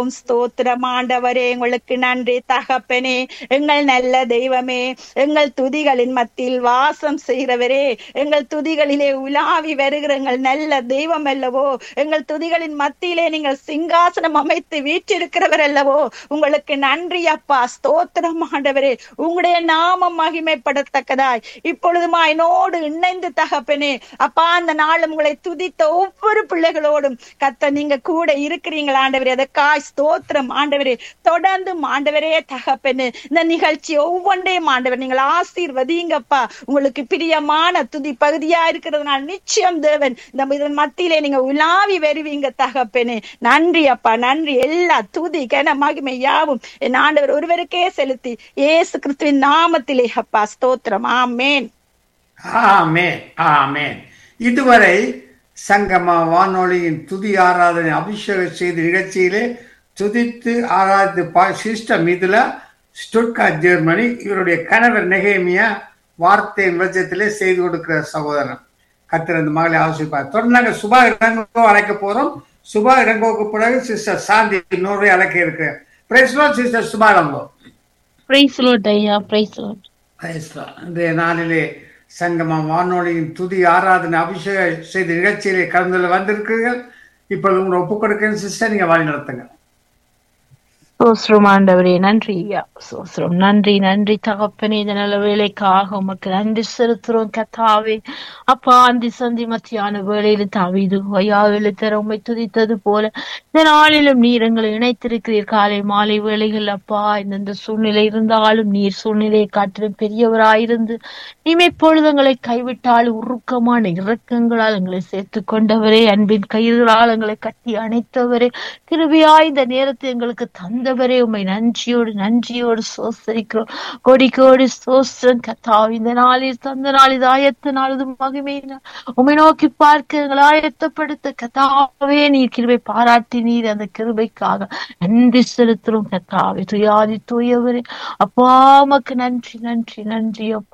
ஸ்தோத்திரம் ஆண்டவரே உங்களுக்கு நன்றி தகப்பனே எங்கள் நல்ல தெய்வமே எங்கள் துதிகளின் மத்தியில் வாசம் செய்கிறவரே எங்கள் துதிகளிலே உலாவி வருகிற எங்கள் நல்ல தெய்வம் அல்லவோ எங்கள் துதிகளின் மத்தியிலே நீங்கள் சிங்காசனம் அமைத்து வீற்றிருக்கிறவர் அல்லவோ உங்களுக்கு நன்றி அப்பா ஸ்தோத்திரம் ஆண்டவரே உங்களுடைய நாமம் மகிமைப்படத்தக்கதாய் இப்பொழுதுமா என்னோடு இணைந்து தகப்பனே அப்பா அந்த நாளும் உங்களை துதித்த ஒவ்வொரு பிள்ளைகளோடும் கத்த நீங்க கூட இருக்கிறீங்களா ஆண்டவரே அதற்காய் ஸ்தோத்திரம் ஆண்டவரே தொடர்ந்து ஆண்டவரே தகப்பனு இந்த நிகழ்ச்சி ஒவ்வொன்றையும் ஆண்டவர் நீங்கள் ஆசீர்வதிங்கப்பா உங்களுக்கு பிரியமான துதி பகுதியா இருக்கிறதுனால நிச்சயம் தேவன் இந்த இதன் மத்தியிலே நீங்க உலாவி வருவீங்க தகப்பனு நன்றி அப்பா நன்றி எல்லா துதி கன மகிமை யாவும் என் ஆண்டவர் ஒருவருக்கே செலுத்தி இயேசு கிறிஸ்துவின் நாமத்திலே அப்பா ஸ்தோத்திரம் ஆமேன் ஆமேன் ஆமேன் இதுவரை சங்கம வானொலியின் துதி ஆராதனை அபிஷேகம் செய்த நிகழ்ச்சியிலே துதித்து ஆராய்ந்து பா சிஸ்டம் இதுல ஸ்டுட்கா ஜெர்மனி இவருடைய கணவர் நெகேமியா வார்த்தையின் வெளிச்சத்திலே செய்து கொடுக்கிற சகோதரன் கத்திர இந்த மகளை ஆலோசிப்பார் தொடர்ந்து நாங்கள் சுபா இடங்கோ அழைக்க போறோம் சுபா இடங்கோக்கு பிறகு சிஸ்டர் சாந்தி இன்னொரு அழைக்க இருக்கிறேன் பிரைஸ்லோ சிஸ்டர் சுபா இடங்கோ பிரைஸ் லார்ட் ஐயா பிரைஸ் லார்ட் பிரைஸ்லோ இன்றைய நாளிலே சங்கமம் வானொலியின் துதி ஆராதனை அபிஷேக செய்த நிகழ்ச்சியிலே கலந்துள்ள வந்திருக்கிறீர்கள் இப்பொழுது உங்களை ஒப்புக் கொடுக்கிறேன் சிஸ்டர் நீங்க வழி நடத்துங்க சோஸ்ரம் ஆண்டவரே நன்றி ஐயா சோஸ்ரம் நன்றி நன்றி தகப்பனே இந்த நல்ல வேலைக்காக உமக்கு நன்றி செலுத்துறோம் கத்தாவே அப்பா அந்தி சந்தி மத்தியான வேலையில தாவிது ஐயாவில தர உண்மை துதித்தது போல இந்த நாளிலும் நீர் எங்களை இணைத்திருக்கிறீர் காலை மாலை வேலைகள் அப்பா இந்த சூழ்நிலை இருந்தாலும் நீர் சூழ்நிலையை காட்டிலும் பெரியவராயிருந்து நீமே பொழுதங்களை கைவிட்டால் உருக்கமான இறக்கங்களால் எங்களை சேர்த்து கொண்டவரே அன்பின் கயிறுகளால் எங்களை கட்டி அணைத்தவரே கிருபியாய் இந்த நேரத்தை எங்களுக்கு தந்தவரே உண்மை நன்றியோடு நன்றியோடு சோசரிக்கிறோம் கொடி கோடி சோஸ்திரம் கத்தா இந்த நாளில் தந்த நாள் இது ஆயத்த நாள் இது மகிமை உண்மை நோக்கி பார்க்க எங்களை ஆயத்தப்படுத்த கத்தாவே நீர் கிருபை பாராட்டி நீர் அந்த கிருபைக்காக நன்றி செலுத்துறோம் கத்தாவே துயாதி தூயவரே அப்பா உமக்கு நன்றி நன்றி நன்றி அப்பா